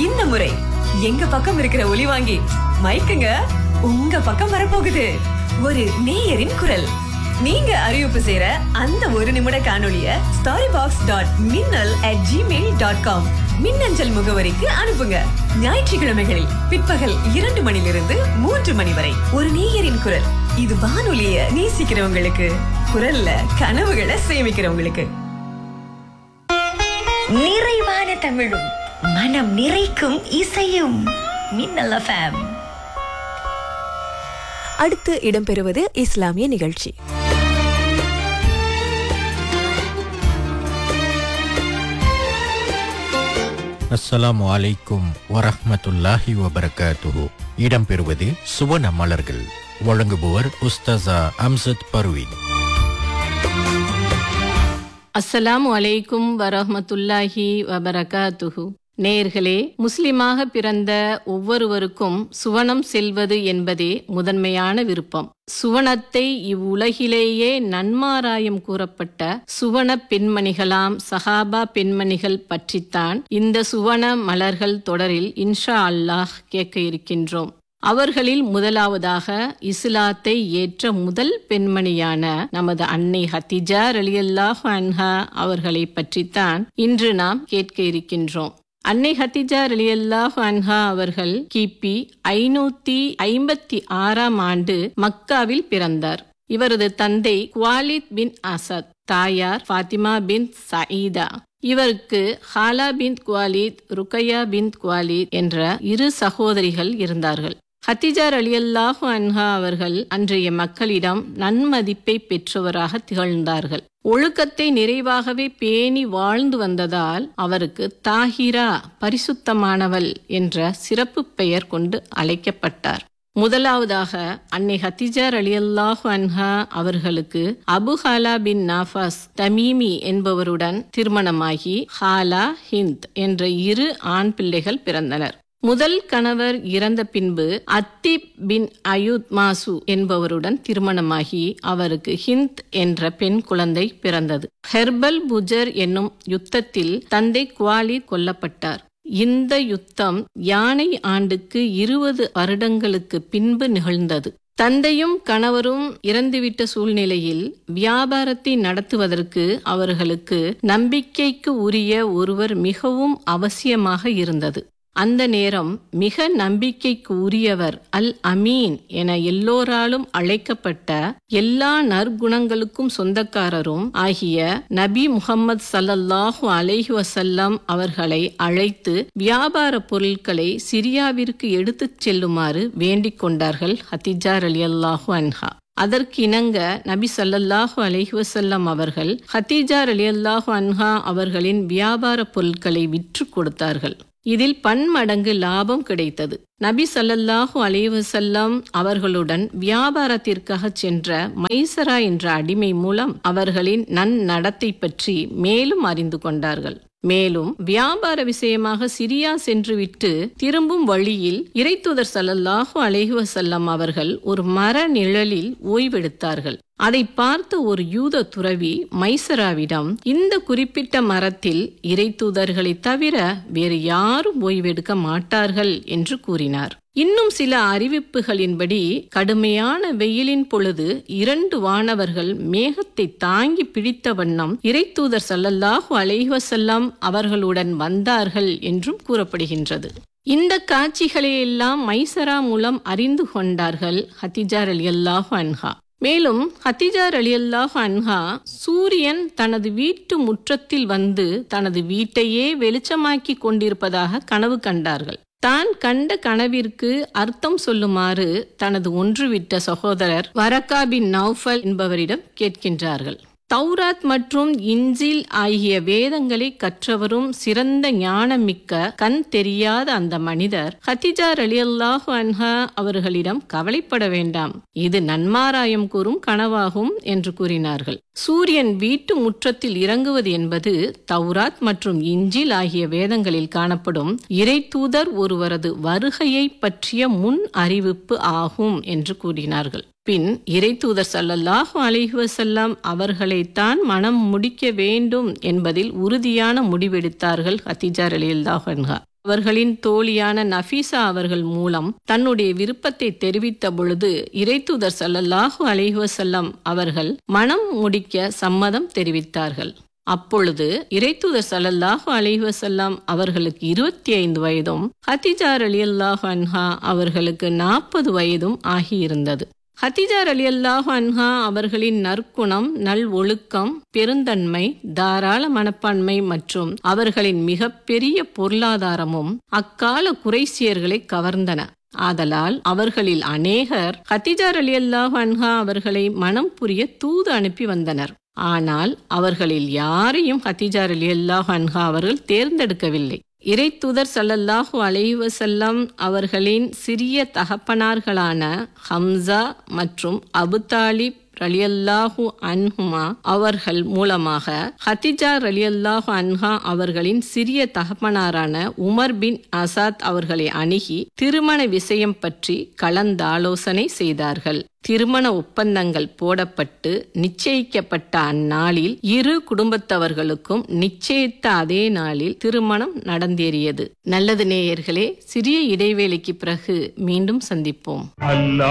இந்த முறை எங்க பக்கம் இருக்கிற ஒலி வாங்கி மைக்குங்க உங்க பக்கம் வரப்போகுது ஒரு நேயரின் குரல் நீங்க அறிவிப்பு செய்யற அந்த ஒரு நிமிட காணொளிய story box dot Minnal at Gmail dot com மின்னஞ்சல் முகவரிக்கு அனுப்புங்க ஞாயிற்றுக்கிழமைகளில் பிற்பகல் இரண்டு மணிலிருந்து மூன்று மணி வரை ஒரு நேயரின் குரல் இது வானொலிய நேசிக்கிறவங்களுக்கு குரல்ல கனவுகளை சேமிக்கிறவங்களுக்கு நிறைவான தமிழும் மனம் நிறைக்கும் இசையும் மின்னல் எஃப்எம் அடுத்து இடம்பெறுவது இஸ்லாமிய நிகழ்ச்சி அஸ்ஸலாமு அலைக்கும் வரஹ்மத்துல்லாஹி வபரகாத்துஹு இடம்பெறுவது சுவன மலர்கள் வழங்குபவர் உஸ்தாசா அம்சத் பர்வீன் அஸ்ஸலாமு அலைக்கும் வரஹ்மத்துல்லாஹி வபரகாத்துஹு நேர்களே முஸ்லிமாக பிறந்த ஒவ்வொருவருக்கும் சுவனம் செல்வது என்பதே முதன்மையான விருப்பம் சுவனத்தை இவ்வுலகிலேயே நன்மாராயம் கூறப்பட்ட சுவன பெண்மணிகளாம் சஹாபா பெண்மணிகள் பற்றித்தான் இந்த சுவன மலர்கள் தொடரில் இன்ஷா அல்லாஹ் கேட்க இருக்கின்றோம் அவர்களில் முதலாவதாக இஸ்லாத்தை ஏற்ற முதல் பெண்மணியான நமது அன்னை ஹத்திஜா ரலியல்லாஹு அன்ஹா அவர்களை பற்றித்தான் இன்று நாம் கேட்க இருக்கின்றோம் அன்னை ஹத்திஜா ரலியல்லாஹு அன்ஹா அவர்கள் கிபி ஐநூத்தி ஐம்பத்தி ஆறாம் ஆண்டு மக்காவில் பிறந்தார் இவரது தந்தை குவாலித் பின் அசத் தாயார் ஃபாத்திமா பின் சயீதா இவருக்கு ஹாலா பின் குவாலித் ருக்கையா பின் குவாலித் என்ற இரு சகோதரிகள் இருந்தார்கள் ஹத்திஜார் அலியல்லாஹு அன்ஹா அவர்கள் அன்றைய மக்களிடம் நன்மதிப்பை பெற்றவராக திகழ்ந்தார்கள் ஒழுக்கத்தை நிறைவாகவே பேணி வாழ்ந்து வந்ததால் அவருக்கு தாஹிரா பரிசுத்தமானவள் என்ற சிறப்பு பெயர் கொண்டு அழைக்கப்பட்டார் முதலாவதாக அன்னை ஹத்திஜார் அலியல்லாஹு அன்ஹா அவர்களுக்கு அபு ஹாலா பின் நாஃபாஸ் தமீமி என்பவருடன் திருமணமாகி ஹாலா ஹிந்த் என்ற இரு ஆண் பிள்ளைகள் பிறந்தனர் முதல் கணவர் இறந்த பின்பு அத்திப் பின் அயுத் மாசு என்பவருடன் திருமணமாகி அவருக்கு ஹிந்த் என்ற பெண் குழந்தை பிறந்தது ஹெர்பல் புஜர் என்னும் யுத்தத்தில் தந்தை குவாலி கொல்லப்பட்டார் இந்த யுத்தம் யானை ஆண்டுக்கு இருபது வருடங்களுக்கு பின்பு நிகழ்ந்தது தந்தையும் கணவரும் இறந்துவிட்ட சூழ்நிலையில் வியாபாரத்தை நடத்துவதற்கு அவர்களுக்கு நம்பிக்கைக்கு உரிய ஒருவர் மிகவும் அவசியமாக இருந்தது அந்த நேரம் மிக நம்பிக்கைக்கு உரியவர் அல் அமீன் என எல்லோராலும் அழைக்கப்பட்ட எல்லா நற்குணங்களுக்கும் சொந்தக்காரரும் ஆகிய நபி முகம்மது சல்லல்லாஹு அலைஹி வசல்லம் அவர்களை அழைத்து வியாபார பொருட்களை சிரியாவிற்கு எடுத்துச் செல்லுமாறு வேண்டிக் கொண்டார்கள் ஹத்திஜார் அலி அல்லாஹு அன்ஹா அதற்கு இணங்க நபி சல்லல்லாஹு அலைஹி வசல்லம் அவர்கள் ஹத்தீஜார் அலி அல்லாஹு அன்ஹா அவர்களின் வியாபார பொருட்களை விற்று கொடுத்தார்கள் இதில் பன்மடங்கு லாபம் கிடைத்தது நபி சல்லல்லாஹு அலைவசல்லம் அவர்களுடன் வியாபாரத்திற்காக சென்ற மைசரா என்ற அடிமை மூலம் அவர்களின் நன்னடத்தை பற்றி மேலும் அறிந்து கொண்டார்கள் மேலும் வியாபார விஷயமாக சிரியா சென்றுவிட்டு திரும்பும் வழியில் இறைத்துதர் சல்லல்லாஹு அலைஹி வசல்லம் அவர்கள் ஒரு மர நிழலில் ஓய்வெடுத்தார்கள் அதை பார்த்த ஒரு யூத துறவி மைசராவிடம் இந்த குறிப்பிட்ட மரத்தில் இறைத்தூதர்களை தவிர வேறு யாரும் ஓய்வெடுக்க மாட்டார்கள் என்று கூறினார் இன்னும் சில அறிவிப்புகளின்படி கடுமையான வெயிலின் பொழுது இரண்டு வானவர்கள் மேகத்தை தாங்கி பிடித்த வண்ணம் இறைத்தூதர் சல்லல்லாஹு அலைஹசல்லாம் அவர்களுடன் வந்தார்கள் என்றும் கூறப்படுகின்றது இந்த காட்சிகளையெல்லாம் மைசரா மூலம் அறிந்து கொண்டார்கள் ஹத்திஜார் அலி அல்லாஹு அன்ஹா மேலும் ஹத்திஜார் அலி அல்லாஹு அன்ஹா சூரியன் தனது வீட்டு முற்றத்தில் வந்து தனது வீட்டையே வெளிச்சமாக்கி கொண்டிருப்பதாக கனவு கண்டார்கள் தான் கண்ட கனவிற்கு அர்த்தம் சொல்லுமாறு தனது ஒன்றுவிட்ட சகோதரர் வரக்கா பின் நௌஃபல் என்பவரிடம் கேட்கின்றார்கள் தௌராத் மற்றும் இன்ஜில் ஆகிய வேதங்களை கற்றவரும் சிறந்த ஞானமிக்க கண் தெரியாத அந்த மனிதர் ஹத்திஜார் அலி அல்லாஹு அன்ஹா அவர்களிடம் கவலைப்பட வேண்டாம் இது நன்மாராயம் கூறும் கனவாகும் என்று கூறினார்கள் சூரியன் வீட்டு முற்றத்தில் இறங்குவது என்பது தௌராத் மற்றும் இஞ்சில் ஆகிய வேதங்களில் காணப்படும் இறை தூதர் ஒருவரது வருகையை பற்றிய முன் அறிவிப்பு ஆகும் என்று கூறினார்கள் பின் இறைத்தூதர் சல்லல்லாஹு அலைஹி வஸல்லம் அவர்களைத்தான் மனம் முடிக்க வேண்டும் என்பதில் உறுதியான முடிவெடுத்தார்கள் ஹத்திஜா ரலியல்லாஹு அன்ஹா அவர்களின் தோழியான நஃபீசா அவர்கள் மூலம் தன்னுடைய விருப்பத்தை தெரிவித்த பொழுது இறைத்தூதர் ஸல்லல்லாஹு அலைஹி வஸல்லம் அவர்கள் மனம் முடிக்க சம்மதம் தெரிவித்தார்கள் அப்பொழுது இறைத்தூதர் ஸல்லல்லாஹு அலைஹி வஸல்லம் அவர்களுக்கு இருபத்தி ஐந்து வயதும் ஹதிஜா ரலியல்லாஹு அன்ஹா அவர்களுக்கு நாற்பது வயதும் ஆகியிருந்தது ஹதிஜா ரலியல்லாஹு அன்ஹா அவர்களின் நற்குணம் நல் ஒழுக்கம் பெருந்தன்மை தாராள மனப்பான்மை மற்றும் அவர்களின் மிகப்பெரிய பொருளாதாரமும் அக்கால குறைசியர்களை கவர்ந்தன ஆதலால் அவர்களில் அநேகர் ஹதிஜா ரலியல்லாஹு அன்ஹா அவர்களை மனம் புரிய தூது அனுப்பி வந்தனர் ஆனால் அவர்களில் யாரையும் ஹதிஜா ரலியல்லாஹு அன்ஹா அவர்கள் தேர்ந்தெடுக்கவில்லை இறைத்தூதர் ஸல்லல்லாஹு அலைஹி வஸல்லம் அவர்களின் சிறிய தகப்பனார்களான ஹம்சா மற்றும் அபு தாலிப் ரலியல்லாஹு அன்ஹுமா அவர்கள் மூலமாக ஹதிஜா ரலியல்லாஹு அன்ஹா அவர்களின் சிறிய தகப்பனாரான உமர் பின் அசாத் அவர்களை அணுகி திருமண விஷயம் பற்றி கலந்தாலோசனை செய்தார்கள் திருமண ஒப்பந்தங்கள் போடப்பட்டு நிச்சயிக்கப்பட்ட அந்நாளில் இரு குடும்பத்தவர்களுக்கும் நிச்சயித்த அதே நாளில் திருமணம் நடந்தேறியது நல்லது நேயர்களே சிறிய இடைவேளைக்கு பிறகு மீண்டும் சந்திப்போம் அல்லாஹ்